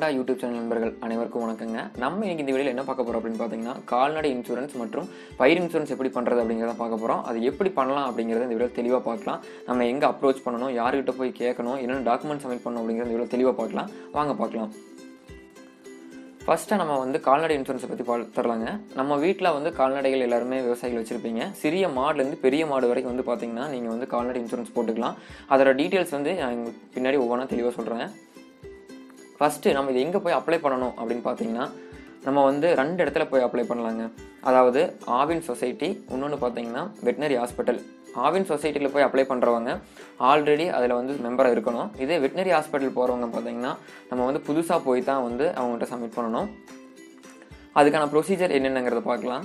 YouTube channel நண்பர்கள் அனைவருக்கும் வணக்கங்க நம்ம இன்னைக்கு இந்த வீடியோவில் என்ன பார்க்க போறோம் அப்படின்னு பார்த்தீங்கன்னா கால்நடை இன்சூரன்ஸ் மற்றும் பயிர் இன்சூரன்ஸ் எப்படி பண்ணுறது அப்படிங்கிறத பார்க்க போகிறோம் அது எப்படி பண்ணலாம் அப்படிங்கிறத இந்த வீடியோ தெளிவாக பார்க்கலாம் நம்ம எங்கே அப்ரோச் பண்ணணும் யார்கிட்ட போய் கேட்கணும் என்னென்ன டாக்குமெண்ட் சப்மிட் பண்ணணும் அப்படிங்கிறத இந்த வீடியோ தெளிவாக பார்க்கலாம் வாங்க பார்க்கலாம் ஃபஸ்ட்டு நம்ம வந்து கால்நடை இன்சூரன்ஸை பற்றி பார்த்துடலாங்க நம்ம வீட்டில் வந்து கால்நடைகள் எல்லாருமே விவசாயிகள் வச்சுருப்பீங்க சிறிய மாடுலேருந்து பெரிய மாடு வரைக்கும் வந்து பார்த்தீங்கன்னா நீங்கள் வந்து கால்நடை இன்சூரன்ஸ் போட்டுக்கலாம் அதோட டீட்டெயில்ஸ் வந்து நான் உங்களுக்கு பின்னாடி ஒவ்வொன்றா தெளிவாக சொல்கிறேன் ஃபஸ்ட்டு நம்ம இது எங்கே போய் அப்ளை பண்ணணும் அப்படின்னு பார்த்தீங்கன்னா நம்ம வந்து ரெண்டு இடத்துல போய் அப்ளை பண்ணலாங்க அதாவது ஆவின் சொசைட்டி இன்னொன்று பார்த்தீங்கன்னா வெட்டினரி ஹாஸ்பிட்டல் ஆவின் சொசைட்டியில் போய் அப்ளை பண்ணுறவங்க ஆல்ரெடி அதில் வந்து மெம்பராக இருக்கணும் இதே வெட்டினரி ஹாஸ்பிட்டல் போகிறவங்க பார்த்தீங்கன்னா நம்ம வந்து புதுசாக போய் தான் வந்து அவங்கள்ட்ட சப்மிட் பண்ணணும் அதுக்கான ப்ரொசீஜர் என்னென்னங்கிறத பார்க்கலாம்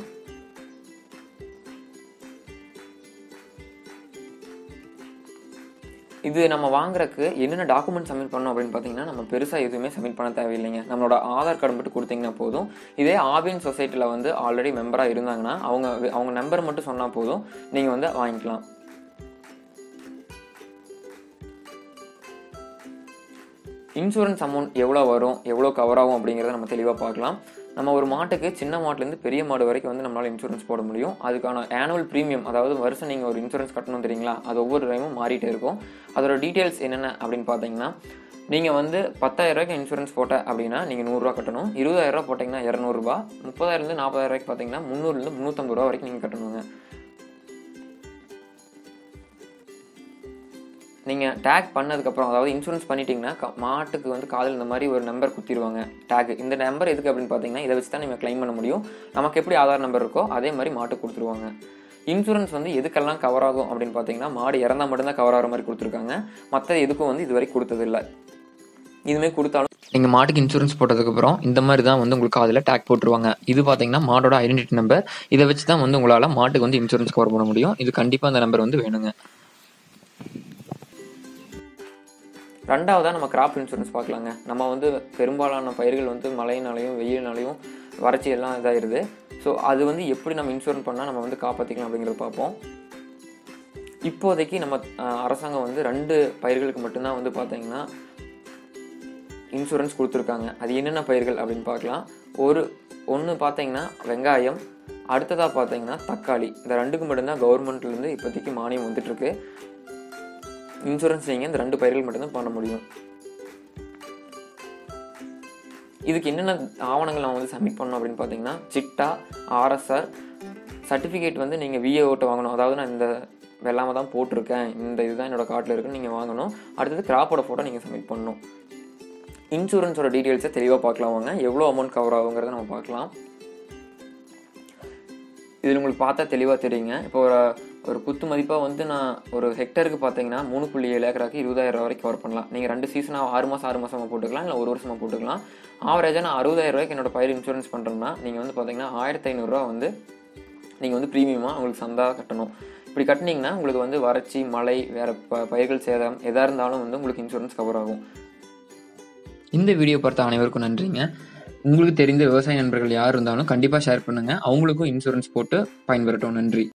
இது நம்ம வாங்குறதுக்கு என்னென்ன டாக்குமெண்ட் சப்மிட் பண்ணணும் அப்படின்னு பார்த்தீங்கன்னா நம்ம பெருசாக எதுவுமே சப்மிட் பண்ண தேவையில்லைங்க நம்மளோட ஆதார் கார்டு மட்டும் கொடுத்தீங்கன்னா போதும் இதே ஆபின் சொசைட்டியில் வந்து ஆல்ரெடி மெம்பராக இருந்தாங்கன்னா அவங்க அவங்க நம்பர் மட்டும் சொன்னால் போதும் நீங்கள் வந்து வாங்கிக்கலாம் இன்சூரன்ஸ் அமௌண்ட் எவ்வளோ வரும் எவ்வளோ கவர் ஆகும் அப்படிங்கிறத நம்ம தெளிவாக பார்க்கலாம் நம்ம ஒரு மாட்டுக்கு சின்ன மாட்டுலேருந்து பெரிய மாடு வரைக்கும் வந்து நம்மளால் இன்சூரன்ஸ் போட முடியும் அதுக்கான ஆனுவல் ப்ரீமியம் அதாவது வருஷம் நீங்கள் ஒரு இன்சூரன்ஸ் கட்டணும் தெரியுங்களா அது ஒவ்வொரு டைமும் மாறிட்டே இருக்கும் அதோட டீட்டெயில்ஸ் என்னென்ன அப்படின்னு பார்த்தீங்கன்னா நீங்கள் வந்து பத்தாயிரம் ரூபாய்க்கு இன்சூரன்ஸ் போட்ட அப்படின்னா நீங்கள் நூறுரூவா கட்டணும் இருபதாயிரம் ரூபா போட்டிங்கன்னா இரநூறுபா முப்பதாயிரம்லேருந்து நாற்பதாயிரம் ரூபாய்க்கு பார்த்தீங்கன்னா முந்நூறுலேருந்து முந்நூற்றம்பது ரூபா வரைக்கும் நீங்கள் கட்டணுங்க நீங்கள் டேக் பண்ணதுக்கப்புறம் அதாவது இன்சூரன்ஸ் பண்ணிட்டீங்கன்னா க- மாட்டுக்கு வந்து காதில் இந்த மாதிரி ஒரு நம்பர் குத்திடுவாங்க டேக் இந்த நம்பர் எதுக்கு அப்படின்னு பார்த்தீங்கன்னா இதை வச்சு தான் நீங்கள் க்ளைம் பண்ண முடியும் நமக்கு எப்படி ஆதார் நம்பர் இருக்கோ அதே மாதிரி மாட்டுக்கு கொடுத்துருவாங்க இன்சூரன்ஸ் வந்து எதுக்கெல்லாம் கவர் ஆகும் அப்படின்னு பார்த்தீங்கன்னா மாடு இறந்தா மட்டும்தான் கவர் ஆகிற மாதிரி கொடுத்துருக்காங்க மற்ற எதுக்கும் வந்து இது வரைக்கும் கொடுத்ததில்லை இதுமாரி கொடுத்தாலும் நீங்கள் மாட்டுக்கு இன்சூரன்ஸ் போட்டதுக்கப்புறம் இந்த மாதிரி தான் வந்து உங்களுக்கு அதில் டேக் போட்டுருவாங்க இது பார்த்தீங்கன்னா மாடோட ஐடென்டிட்டி நம்பர் இதை வச்சு தான் வந்து உங்களால் மாட்டுக்கு வந்து இன்சூரன்ஸ் கவர் பண்ண முடியும் இது கண்டிப்பாக அந்த நம்பர் வந்து வேணுங்க ரெண்டாவதாக நம்ம கிராப் இன்சூரன்ஸ் பார்க்கலாங்க நம்ம வந்து பெரும்பாலான பயிர்கள் வந்து மழையினாலையும் வெயில்னாலையும் வறட்சி எல்லாம் இதாயிருது ஸோ அது வந்து எப்படி நம்ம இன்சூரன்ஸ் பண்ணால் நம்ம வந்து காப்பாற்றிக்கலாம் அப்படிங்கிறத பார்ப்போம் இப்போதைக்கு நம்ம அஹ், அரசாங்கம் வந்து ரெண்டு பயிர்களுக்கு மட்டும்தான் வந்து பார்த்தீங்கன்னா இன்சூரன்ஸ் கொடுத்துருக்காங்க அது என்னென்ன பயிர்கள் அப்படின்னு பார்க்கலாம் ஒரு ஒன்று பார்த்தீங்கன்னா வெங்காயம் அடுத்ததாக பார்த்தீங்கன்னா தக்காளி இந்த ரெண்டுக்கு மட்டும்தான் கவர்மெண்ட்லேருந்து இப்போதைக்கு மானியம் வந்துட்டுருக்கு இன்சூரன்ஸ் நீங்கள் இந்த ரெண்டு பயிர்கள் மட்டும்தான் பண்ண முடியும் இதுக்கு என்னென்ன ஆவணங்கள் நம்ம வந்து சப்மிட் பண்ணணும் அப்படின்னு பார்த்தீங்கன்னா சிட்டா ஆர்எஸ்ஆர் சர்டிஃபிகேட் வந்து நீங்கள் விஏஓட்ட வாங்கணும் அதாவது நான் இந்த வெள்ளாமை தான் போட்டிருக்கேன் இந்த இதுதான் என்னோட காட்டில் இருக்குன்னு நீங்கள் வாங்கணும் அடுத்தது கிராப்போட ஃபோட்டோ நீங்கள் சப்மிட் பண்ணணும் இன்சூரன்ஸோட டீட்டெயில்ஸை தெளிவாக பார்க்கலாம் வாங்க எவ்வளோ அமௌண்ட் கவர் ஆகுங்கிறத நம்ம பார்க்கலாம் இதில் உங்களுக்கு பார்த்தா தெளிவாக தெரியுங்க இப்போ ஒரு ஒரு குத்து மதிப்பாக வந்து நான் ஒரு ஹெக்டருக்கு பார்த்தீங்கன்னா மூணு புள்ளி ஏழு ஏக்கராக்கு இருபதாயிரம் ரூபா வரைக்கும் கவர் பண்ணலாம் நீங்கள் ரெண்டு சீசனாக ஆறு மாதம் ஆறு மாதமாக போட்டுக்கலாம் இல்லை ஒரு வருஷமாக போட்டுக்கலாம் ஆவரேஜாக நான் அறுபதாயிரம் ரூபாய்க்கு என்னோட பயிர் இன்சூரன்ஸ் பண்ணுறேன்னா நீங்கள் வந்து பார்த்தீங்கன்னா ஆயிரத்தி ஐநூறுரூவா வந்து நீங்கள் வந்து ப்ரீமியமாக உங்களுக்கு சந்தா கட்டணும் இப்படி கட்டினீங்கன்னா உங்களுக்கு வந்து வறட்சி மழை வேறு ப பயிர்கள் சேதம் எதாக இருந்தாலும் வந்து உங்களுக்கு இன்சூரன்ஸ் கவர் ஆகும் இந்த வீடியோ பார்த்த அனைவருக்கும் நன்றிங்க உங்களுக்கு தெரிந்த விவசாய நண்பர்கள் யார் இருந்தாலும் கண்டிப்பாக ஷேர் பண்ணுங்கள் அவங்களுக்கும் இன்சூரன்ஸ் போட்டு பயன்பெறட்டும் நன்றி